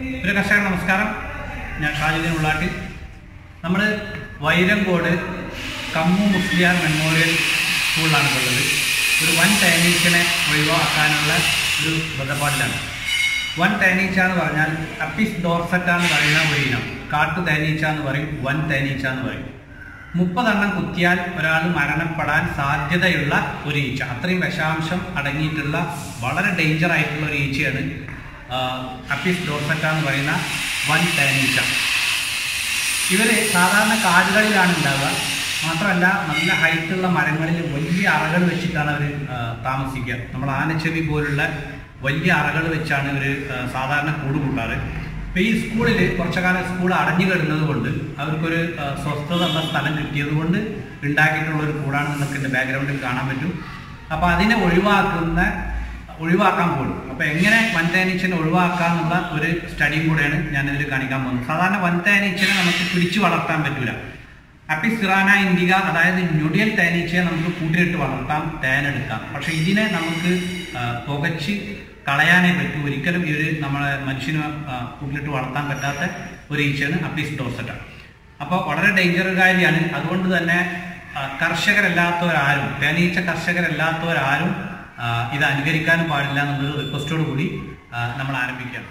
ഒരു കർഷകർ നമസ്കാരം ഞാൻ ഷാജുദ്ദീൻ ഉള്ളാട്ടി നമ്മൾ വൈരങ്കോട് കമ്മു മുസ്ലിയാർ മെമ്മോറിയൽ സ്കൂളിലാണ് ഇപ്പോൾ ഉള്ളത് ഒരു വൻ തേനീച്ചനെ ഒഴിവാക്കാനുള്ള ഒരു ബന്ധപ്പാടിലാണ് വൻ തേനീച്ച എന്ന് പറഞ്ഞാൽ അപ്പിസ് ഡോർസറ്റ എന്ന് പറയുന്ന ഒരു ഇനം കാട്ടു തേനീച്ച എന്ന് പറയും വൻ തേനീച്ച എന്ന് പറയും മുപ്പതെണ്ണം കുത്തിയാൽ ഒരാൾ മരണപ്പെടാൻ സാധ്യതയുള്ള ഒരു ഈച്ച അത്രയും വിഷാംശം അടങ്ങിയിട്ടുള്ള വളരെ ഡേഞ്ചർ ആയിട്ടുള്ള ഒരു ഈച്ചയാണ് അപ്പിസ് ഡോർസറ്റ എന്ന് പറയുന്ന വൻ തേനീച്ച ഇവര് സാധാരണ കാടുകളിലാണ് ഉണ്ടാവുക മാത്രമല്ല നല്ല ഹൈറ്റുള്ള മരങ്ങളിൽ വലിയ അറകൾ വെച്ചിട്ടാണ് അവർ താമസിക്കുക നമ്മൾ ആനച്ചെവി പോലുള്ള വലിയ അറകൾ വെച്ചാണ് ഇവർ സാധാരണ കൂട് കൂട്ടാറ് ഇപ്പം ഈ സ്കൂളിൽ കുറച്ചു കാലം സ്കൂൾ അടഞ്ഞു കിടന്നത് കൊണ്ട് അവർക്കൊരു ആ, സ്വസ്ഥത ഉള്ള സ്ഥലം കിട്ടിയത് കൊണ്ട് ഉണ്ടാക്കിയിട്ടുള്ള ഒരു കൂടാണ് നിങ്ങൾക്ക് എൻ്റെ ബാക്ക്ഗ്രൗണ്ടിൽ കാണാൻ പറ്റും അപ്പോൾ അതിനെ ഒഴിവാക്കുന്ന ഒഴിവാക്കാൻ പോകും അപ്പോൾ എങ്ങനെ വൻതേനീച്ചനെ ഒഴിവാക്കാന്നുള്ള ഒരു സ്റ്റഡിയും കൂടെയാണ് ഞാനിതിൽ കാണിക്കാൻ പോകുന്നത് സാധാരണ വൻതേനീച്ചനെ നമുക്ക് പിടിച്ചു വളർത്താൻ പറ്റൂല അപ്പിസിറാന ഇൻഡിക അതായത് ഞൊടിയൽ തേനീച്ചയെ നമുക്ക് കൂട്ടിലിട്ട് വളർത്താം തേനെടുക്കാം പക്ഷെ ഇതിനെ നമുക്ക് ആ, പുകച്ച് കളയാനേ പറ്റൂ ഒരിക്കലും ഈ ഒരു നമ്മളെ മനുഷ്യന് ആ, കൂട്ടിലിട്ട് വളർത്താൻ പറ്റാത്ത ഒരു ഈച്ചയാണ് അപ്പിസ് ഡോസറ്റ അപ്പോൾ വളരെ ഡേഞ്ചർ കാര്യമാണ് അതുകൊണ്ട് തന്നെ ആ, കർഷകരല്ലാത്തവരാരും തേനീച്ച കർഷകരല്ലാത്തവരാരും ആ, ഇത് അനുകരിക്കാനും പാടില്ല എന്നുള്ളൊരു റിക്വസ്റ്റോട് കൂടി ആ, നമ്മൾ ആരംഭിക്കുകയാണ്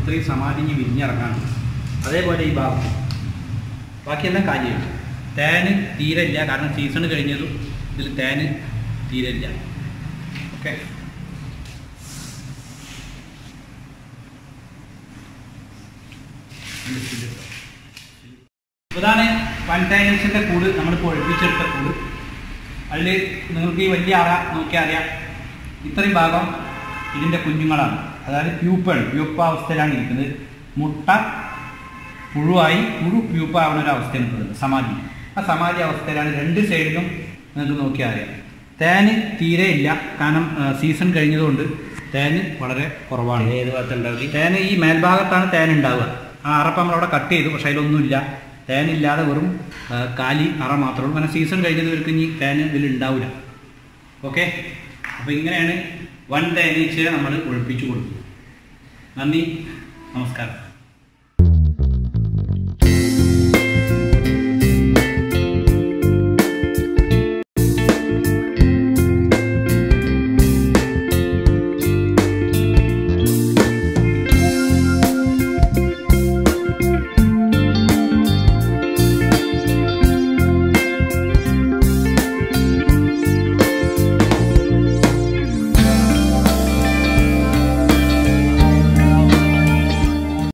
ഇത്രയും സമാധി ഇനി വിരിഞ്ഞിറങ്ങാനുണ്ട് അതേപോലെ ഈ ഭാഗം ബാക്കിയെല്ലാം കാര്യമാണ് തേന് തീരെ ഇല്ല കാരണം സീസൺ കഴിഞ്ഞതും ഇതിൽ തേന് തീരെ ഇല്ല ഓക്കെ ഇതാണ് വൺ ടൈൽസിൻ്റെ കൂട് നമ്മളിപ്പോൾ ഒഴിപ്പിച്ചെടുത്ത കൂട് അതിൽ നിങ്ങൾക്ക് ഈ വലിയ അറ നോക്കിയാൽ അറിയാം ഇത്രയും ഭാഗം ഇതിൻ്റെ കുഞ്ഞുങ്ങളാണ് അതായത് പ്യൂപ്പാണ് പ്യൂപ്പ അവസ്ഥയിലാണ് ഇരിക്കുന്നത് മുട്ട പുഴുവായി പുഴു പ്യൂപ്പ ആവുന്ന ഒരു അവസ്ഥയാണ് ഉള്ളത് സമാധി ആ സമാധി അവസ്ഥയിലാണ് രണ്ട് സൈഡിലും നിങ്ങൾക്ക് നോക്കിയാൽ അറിയാം തേന് തീരെ ഇല്ല കാരണം സീസൺ കഴിഞ്ഞതുകൊണ്ട് തേന് വളരെ കുറവാണ് ഏത് ഭാഗത്തുണ്ടാവും തേന് ഈ മേൽഭാഗത്താണ് തേൻ ഉണ്ടാവുക ആ അറപ്പം നമ്മളവിടെ കട്ട് ചെയ്തു പക്ഷേ അതിലൊന്നുമില്ല തേനില്ലാതെ വെറും ആ, കാലി അറ മാത്രമേ ഉള്ളൂ കാരണം സീസൺ കഴിഞ്ഞത് ഇവർക്ക് ഇനി തേൻ ഇതിൽ ഉണ്ടാവില്ല ഓക്കെ അപ്പോൾ ഇങ്ങനെയാണ് വൺ തേനീച്ചയെ നമ്മൾ ഒഴിപ്പിച്ചു കൊടുക്കുന്നത് നന്ദി നമസ്കാരം